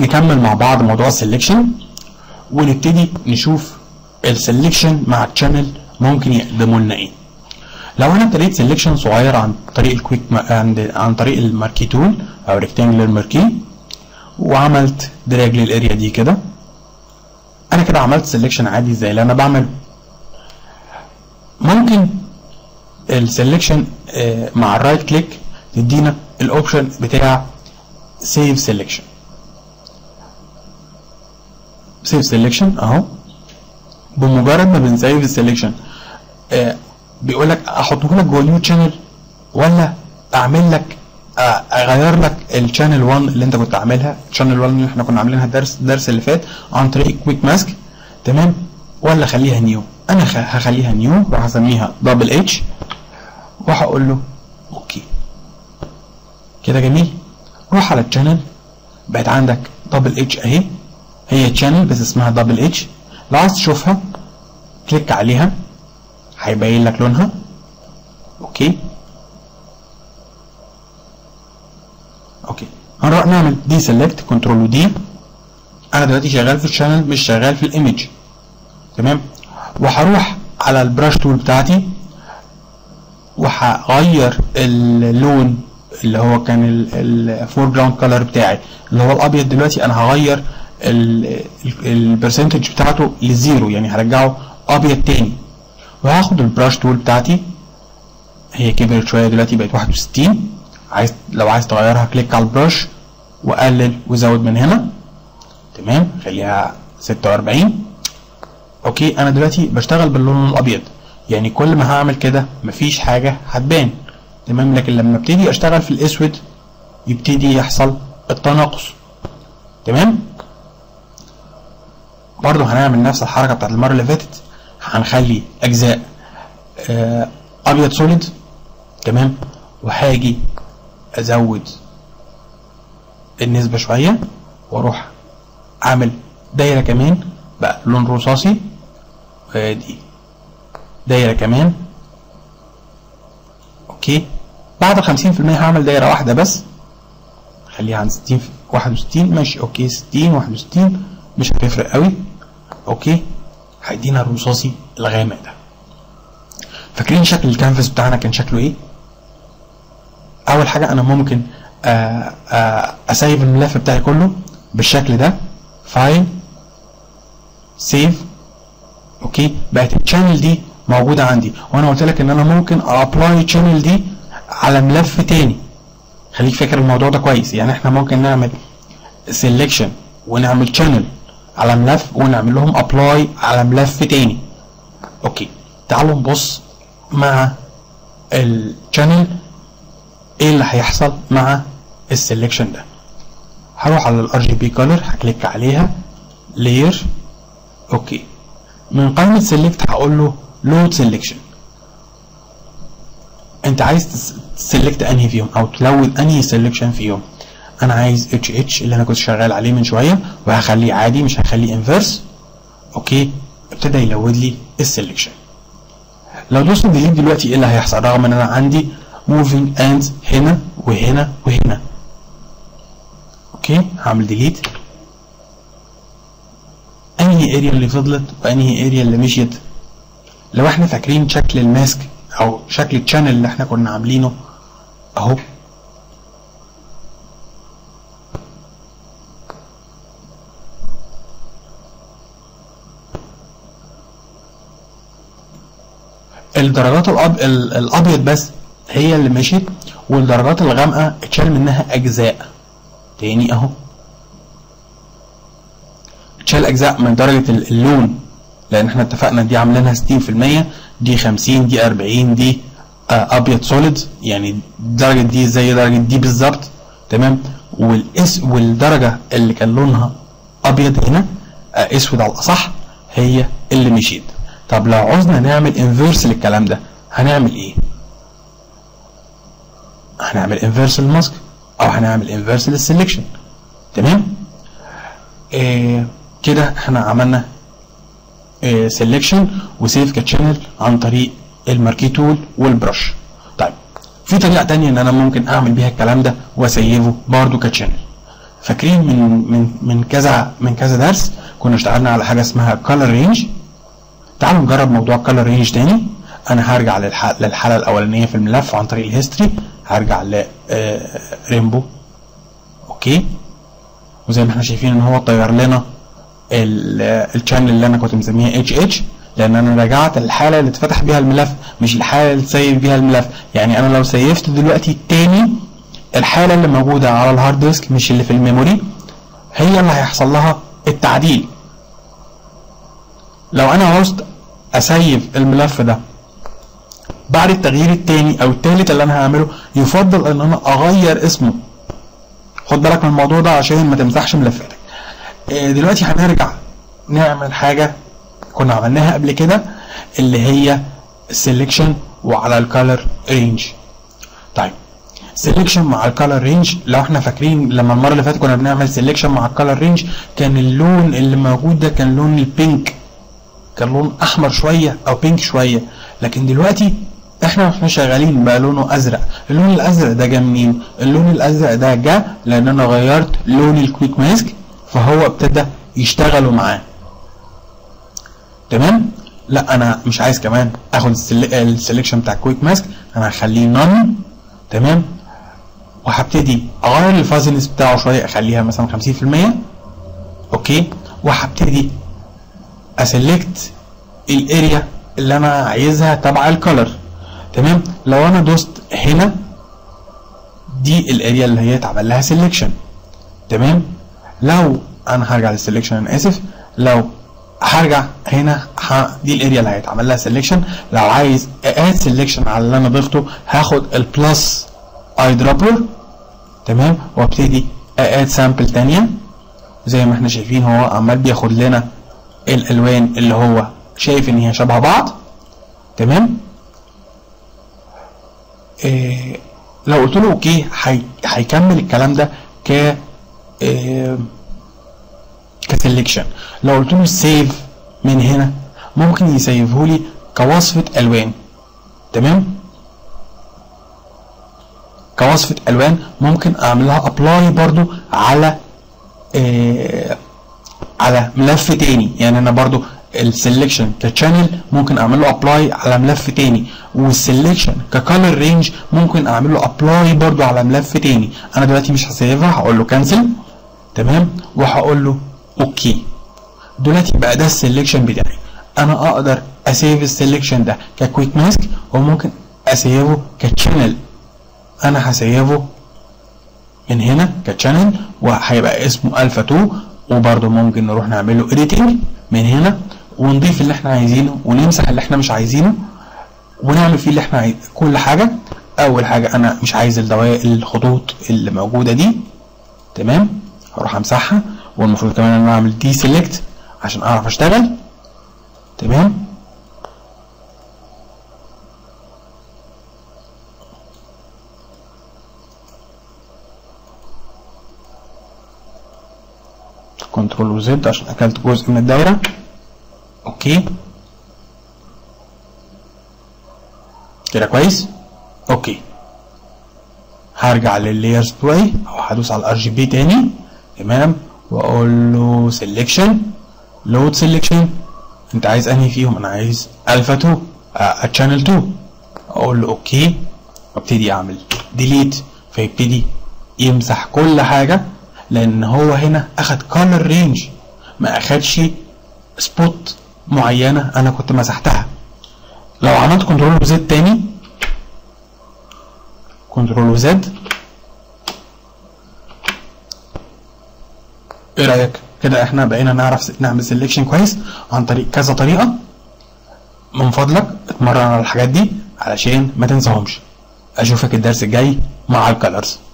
نكمل مع بعض موضوع السلكشن ونبتدي نشوف السلكشن مع الشانل ممكن يقدموا لنا ايه لو انا ابتديت سلكشن صغير عن طريق الكويك عن, عن طريق الماركي تول او ريكتانجلر ماركي وعملت دراج للاريا دي كده انا كده عملت سلكشن عادي زي اللي انا بعمله ممكن السلكشن مع الرايت كليك تدينا الاوبشن بتاع سيف سيلكشن سيف سيلكشن اهو بمجرد ما بنسيف السيلكشن آه بيقول لك احطه لك جوه نيو شانل ولا اعمل لك آه اغير لك الشانل 1 اللي انت كنت عاملها الشانل 1 اللي احنا كنا عاملينها الدرس الدرس اللي فات عن طريق كويك ماسك تمام ولا اخليها نيو انا هخليها نيو وهسميها دبل اتش وهقول له اوكي كده جميل روح على الشانل بقت عندك دبل اتش اهي هي تشانل بس اسمها دبل اتش لو عايز تشوفها كليك عليها هيبين لك لونها اوكي اوكي هنروح نعمل دي سيلكت كنترول دي انا دلوقتي شغال في الشانل مش شغال في الايمج تمام وهروح على البراش تول بتاعتي وهغير اللون اللي هو كان الفور جراوند كلر بتاعي اللي هو الابيض دلوقتي انا هغير البرسنتج بتاعته لزيرو يعني هرجعه ابيض تاني وهاخد البراش تول بتاعتي هي كبرت شويه دلوقتي بقت 61 عايز لو عايز تغيرها كليك على البراش وقلل وزود من هنا تمام خليها 46 اوكي انا دلوقتي بشتغل باللون الابيض يعني كل ما هعمل كده مفيش حاجه هتبان تمام لكن لما ابتدي اشتغل في الاسود يبتدي يحصل التناقص تمام برضو هنعمل نفس الحركه بتاعت المره اللي فاتت هنخلي اجزاء آه ابيض سوليد تمام وهاجي ازود النسبه شويه واروح اعمل دايره كمان بقى لون رصاصي وادي دايره كمان اوكي بعد 50% هعمل دايره واحده بس خليها عن 60 61 ماشي اوكي 60 61 مش هتفرق قوي اوكي هيدينا الرصاصي الغامق ده فاكرين شكل الكانفاس بتاعنا كان شكله ايه اول حاجه انا ممكن آآ آآ اسيب الملف بتاعي كله بالشكل ده فايل سيف اوكي بقت الشانل دي موجوده عندي وانا قلت لك ان انا ممكن ابلاي الشانل دي على ملف تاني خليك فاكر الموضوع ده كويس يعني احنا ممكن نعمل سيلكشن ونعمل شانل على ملف ونعمل لهم ابلاي على ملف تاني اوكي تعالوا نبص مع الشانل ايه اللي هيحصل مع السلكشن ده هروح على الار جي بي كولر هكليك عليها لاير اوكي من قائمه سيلكت هقول له لود سيلكشن انت عايز تسلكت انهي فيهم او تلود انهي سيلكشن فيهم انا عايز اتش اتش اللي انا كنت شغال عليه من شويه وهخليه عادي مش هخليه انفيرس اوكي ابتدى يلود لي السلكشن لو دوست ديليت دلوقتي ايه اللي هيحصل رغم ان انا عندي موفينج اندز هنا وهنا وهنا اوكي هعمل ديليت انهي اريا اللي فضلت وانهي اريا اللي مشيت لو احنا فاكرين شكل الماسك او شكل الشانل اللي احنا كنا عاملينه اهو الدرجات الأب... الابيض بس هي اللي مشيت والدرجات الغامقه اتشال منها اجزاء تاني اهو اتشال اجزاء من درجه اللون لان احنا اتفقنا دي عاملينها 60% دي 50 دي 40 دي آه ابيض سوليد يعني الدرجه دي زي درجه دي بالظبط تمام والاس والدرجه اللي كان لونها ابيض هنا آه اسود على الاصح هي اللي مشيت طب لو عوزنا نعمل انفيرس للكلام ده هنعمل ايه هنعمل انفيرس للماسك او هنعمل انفيرس للسلكشن تمام إيه كده احنا عملنا سيلكشن وسيف كتشانل عن طريق الماركي تول والبرش طيب في طريقه تانية ان انا ممكن اعمل بيها الكلام ده واسيفه برضو كتشانل فاكرين من من من كذا من كذا درس كنا اشتغلنا على حاجه اسمها كولر رينج تعالوا نجرب موضوع كولر رينج تاني انا هرجع للح... للحاله الاولانيه في الملف عن طريق الهيستوري هرجع ل ريمبو اوكي وزي ما احنا شايفين ان هو طير لنا الشانل اللي انا كنت مسميها اتش اتش لان انا رجعت الحاله اللي اتفتح بيها الملف مش الحاله اللي اتسيف بيها الملف يعني انا لو سيفت دلوقتي تاني الحاله اللي موجوده على الهارد ديسك مش اللي في الميموري هي اللي هيحصل لها التعديل لو انا عاوزت اسيف الملف ده بعد التغيير التاني او التالت اللي انا هعمله يفضل ان انا اغير اسمه خد بالك من الموضوع ده عشان ما تمسحش ملفاتك دلوقتي هنرجع نعمل حاجه كنا عملناها قبل كده اللي هي السلكشن وعلى الكالر رينج طيب سيلكشن مع الكالر رينج لو احنا فاكرين لما المره اللي فاتت كنا بنعمل سيلكشن مع الكالر رينج كان اللون اللي موجود ده كان لون البينك كان لون احمر شويه او بينك شويه لكن دلوقتي احنا واحنا شغالين بقى لونه ازرق اللون الازرق ده جه منين اللون الازرق ده جه لان انا غيرت لون الكويك ماسك فهو ابتدى يشتغلوا معاه تمام لا انا مش عايز كمان اخد السلكشن بتاع الكويك ماسك انا هخليه نون تمام وهبتدي اغير الفازنس بتاعه شويه اخليها مثلا 50% اوكي وهبتدي اسلكت الاريا اللي انا عايزها تبع الكالر تمام لو انا دوست هنا دي الاريا اللي هي اتعمل لها سيلكشن تمام لو انا هرجع للسلكشن انا اسف لو هرجع هنا ه... دي الاريا اللي هيتعمل لها سيلكشن لو عايز اد سيلكشن على اللي انا ضفته هاخد البلس اي دروبر تمام وابتدي اد سامبل تانية زي ما احنا شايفين هو عمال بياخد لنا الالوان اللي هو شايف ان هي شبه بعض تمام إيه لو قلت له اوكي هيكمل الكلام ده ك إيه كسلكشن لو قلت له سيف من هنا ممكن يسيفه لي كوصفة الوان تمام كوصفة الوان ممكن اعملها ابلاي برضو على إيه على ملف تاني يعني انا برضو السلكشن كشانل ممكن اعمل له ابلاي على ملف تاني والسلكشن ككالر رينج ممكن اعمل له ابلاي برضو على ملف تاني انا دلوقتي مش هسيفها هقول له كانسل تمام وهقول له اوكي دلوقتي بقى ده السلكشن بتاعي انا اقدر اسيف السلكشن ده ككويك ماسك وممكن اسيفه كشانل انا هسيفه من هنا كشانل وهيبقى اسمه الفا 2 وبرده ممكن نروح نعمل له اديتنج من هنا ونضيف اللي احنا عايزينه ونمسح اللي احنا مش عايزينه ونعمل فيه اللي احنا عايز كل حاجه اول حاجه انا مش عايز الدوائر الخطوط اللي موجوده دي تمام هروح امسحها والمفروض كمان ان انا اعمل دي سيلكت عشان اعرف اشتغل تمام كنترول وزد عشان اكلت جزء من الدايره اوكي كده كويس اوكي هرجع لللايرز بتوعي او هدوس على الار جي بي تاني تمام واقول له سيلكشن لود سيلكشن انت عايز انهي فيهم انا عايز الفا 2 تشانل 2 اقول له اوكي وابتدي اعمل ديليت فيبتدي يمسح كل حاجه لان هو هنا اخد كولر رينج ما اخدش سبوت معينه انا كنت مسحتها لو عملت كنترول وزد تاني كنترول وزد ايه رايك كده احنا بقينا نعرف نعمل سيلكشن كويس عن طريق كذا طريقه من فضلك اتمرن على الحاجات دي علشان ما تنساهمش اشوفك الدرس الجاي مع الكالرز